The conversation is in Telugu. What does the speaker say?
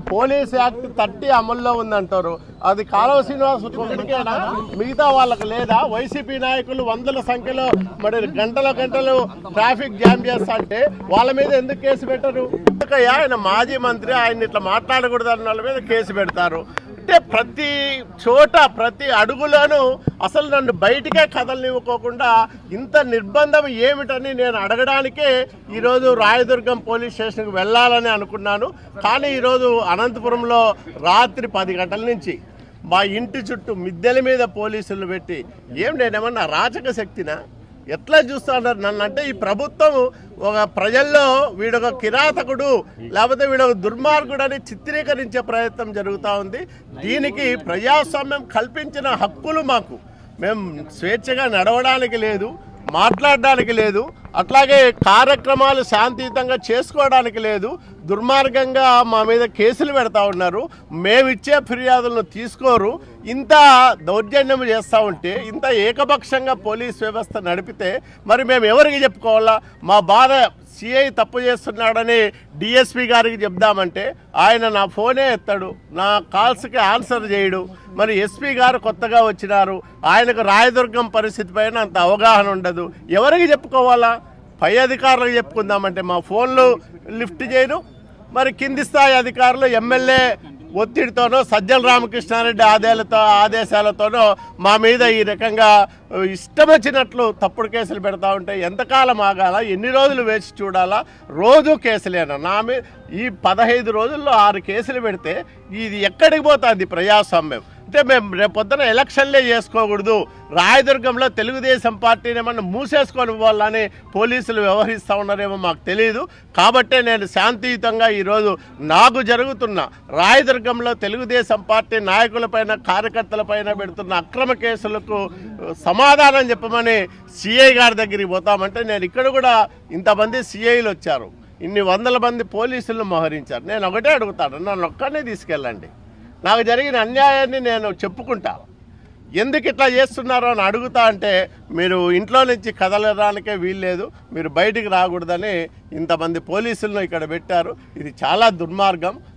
పోలీస్ యాక్ట్ థర్టీ అమల్లో ఉందంటారు అది కాలువ శ్రీనివాస్ ఒక్కడికేనా మిగతా వాళ్ళకి లేదా వైసీపీ నాయకులు వందల సంఖ్యలో మరి గంటల గంటలు ట్రాఫిక్ జామ్ చేస్తా అంటే వాళ్ళ మీద ఎందుకు కేసు పెట్టరు ఎందుకయ్యా ఆయన మాజీ మంత్రి ఆయన ఇట్లా మాట్లాడకూడదు అన్న వాళ్ళ మీద కేసు పెడతారు అంటే ప్రతి చోట ప్రతి అడుగులోనూ అసలు నన్ను బయటికే కదలనివ్వకోకుండా ఇంత నిర్బంధం ఏమిటని నేను అడగడానికే ఈరోజు రాయదుర్గం పోలీస్ స్టేషన్కి వెళ్ళాలని అనుకున్నాను కానీ ఈరోజు అనంతపురంలో రాత్రి పది గంటల నుంచి మా ఇంటి చుట్టూ మిద్దెల మీద పోలీసులు పెట్టి ఏం నేనేమన్నా రాచక శక్తినా ఎట్లా చూస్తున్నారు నన్ను అంటే ఈ ప్రభుత్వం ఒక ప్రజల్లో వీడొక కిరాతకుడు లేకపోతే వీడొక దుర్మార్గుడు అని చిత్రీకరించే ప్రయత్నం జరుగుతూ ఉంది దీనికి ప్రజాస్వామ్యం కల్పించిన హక్కులు మాకు మేము స్వేచ్ఛగా నడవడానికి లేదు మాట్లాడడానికి లేదు అట్లాగే కార్యక్రమాలు శాంతియుతంగా చేసుకోవడానికి లేదు దుర్మార్గంగా మా మీద కేసులు పెడతా ఉన్నారు మేమిచ్చే ఫిర్యాదులను తీసుకోరు ఇంత దౌర్జన్యం చేస్తూ ఉంటే ఇంత ఏకపక్షంగా పోలీస్ వ్యవస్థ నడిపితే మరి మేము ఎవరికి చెప్పుకోవాలా మా బాధ సిఐ తప్పు చేస్తున్నాడని డిఎస్పి గారికి చెప్దామంటే ఆయన నా ఫోనే ఎత్తాడు నా కాల్స్కి ఆన్సర్ చేయడు మరి ఎస్పీ గారు కొత్తగా వచ్చినారు ఆయనకు రాయదుర్గం పరిస్థితి పైన అంత అవగాహన ఉండదు ఎవరికి చెప్పుకోవాలా పై అధికారులకు చెప్పుకుందామంటే మా ఫోన్లు లిఫ్ట్ చేయను మరి కింది స్థాయి అధికారులు ఎమ్మెల్యే ఒత్తిడితోనో సజ్జల రామకృష్ణారెడ్డి ఆదేశాలతో ఆదేశాలతోనో మా మీద ఈ రకంగా ఇష్టం వచ్చినట్లు తప్పుడు కేసులు పెడతా ఉంటే ఎంతకాలం ఆగాల ఎన్ని రోజులు వేచి చూడాలా రోజు కేసులేనా నా మీద ఈ పదహైదు రోజుల్లో ఆరు కేసులు పెడితే ఇది ఎక్కడికి పోతుంది ప్రజాస్వామ్యం అంటే మేము రేపొద్దున ఎలక్షన్లే చేసుకోకూడదు రాయదుర్గంలో తెలుగుదేశం పార్టీని ఏమన్నా మూసేసుకొని పోవాలని పోలీసులు వ్యవహరిస్తూ ఉన్నారేమో మాకు తెలియదు కాబట్టే నేను శాంతియుతంగా ఈరోజు నాకు జరుగుతున్న రాయదుర్గంలో తెలుగుదేశం పార్టీ నాయకులపైన కార్యకర్తలపైన పెడుతున్న అక్రమ కేసులకు సమాధానం చెప్పమని సిఐ గారి దగ్గరికి పోతామంటే నేను ఇక్కడ కూడా ఇంతమంది సిఐలు వచ్చారు ఇన్ని వందల మంది పోలీసులను మోహరించారు నేను ఒకటే అడుగుతాను నన్ను ఒక్కనే తీసుకెళ్ళండి నాకు జరిగిన అన్యాయాన్ని నేను చెప్పుకుంటా ఎందుకు ఇట్లా చేస్తున్నారో అని అడుగుతా అంటే మీరు ఇంట్లో నుంచి కదలడానికే వీల్లేదు మీరు బయటికి రాకూడదని ఇంతమంది పోలీసులను ఇక్కడ పెట్టారు ఇది చాలా దుర్మార్గం